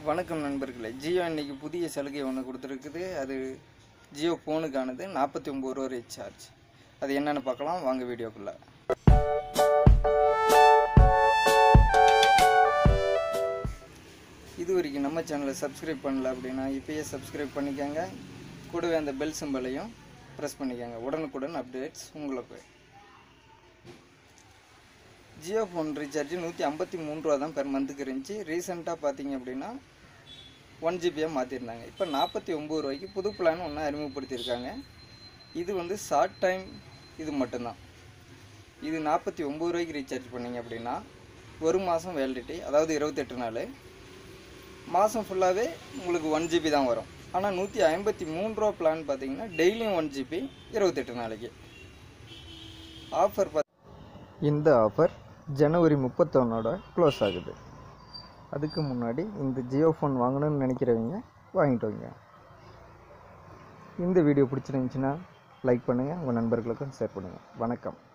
வணக்கம் நண்பர்களே ஜியோ இன்னைக்கு புதிய சலுகை ஒன்று கொடுத்துருக்குது அது ஜியோ ஃபோனுக்கானது நாற்பத்தி ஒம்பது ரூபா ரீசார்ஜ் அது என்னென்னு பார்க்கலாம் வாங்க வீடியோக்குள்ளே இது வரைக்கும் நம்ம சேனலை சப்ஸ்கிரைப் பண்ணல அப்படின்னா இப்பயே சப்ஸ்கிரைப் பண்ணிக்கோங்க கூடவே அந்த பெல் சிம்பலையும் ப்ரெஸ் பண்ணிக்கோங்க உடனுக்குடன் அப்டேட்ஸ் உங்களுக்கு ஜியோ ஃபோன் ரீசார்ஜ் நூற்றி ஐம்பத்தி மூணு ரூபா தான் பெர் மந்த்துக்கு இருந்துச்சு ரீசெண்டாக பார்த்தீங்க அப்படின்னா ஒன் ஜிபியாக மாற்றிருந்தாங்க இப்போ நாற்பத்தி ஒம்பது ரூபாய்க்கு புது பிளான் ஒன்று அறிமுகப்படுத்தியிருக்காங்க இது வந்து ஷார்ட் டைம் இது மட்டும்தான் இது நாற்பத்தி ஒம்பது ரூபாய்க்கு ரீசார்ஜ் பண்ணீங்க அப்படின்னா ஒரு மாதம் வேலிடிட்டி அதாவது இருபத்தெட்டு நாள் மாதம் ஃபுல்லாகவே உங்களுக்கு ஒன் ஜிபி தான் வரும் ஆனால் நூற்றி ஐம்பத்தி மூணு ரூபா பிளான் பார்த்தீங்கன்னா டெய்லியும் ஒன் ஜிபி இருபத்தெட்டு நாளைக்கு ஆஃபர் இந்த ஆஃபர் ஜனவரி முப்பத்தொன்னோட க்ளோஸ் ஆகுது அதுக்கு முன்னாடி இந்த ஜியோ ஃபோன் வாங்கணும்னு நினைக்கிறவங்க வாங்கிட்டு வாங்க இந்த வீடியோ பிடிச்சிருந்துச்சின்னா லைக் பண்ணுங்கள் உங்கள் நண்பர்களுக்கும் ஷேர் பண்ணுங்கள் வணக்கம்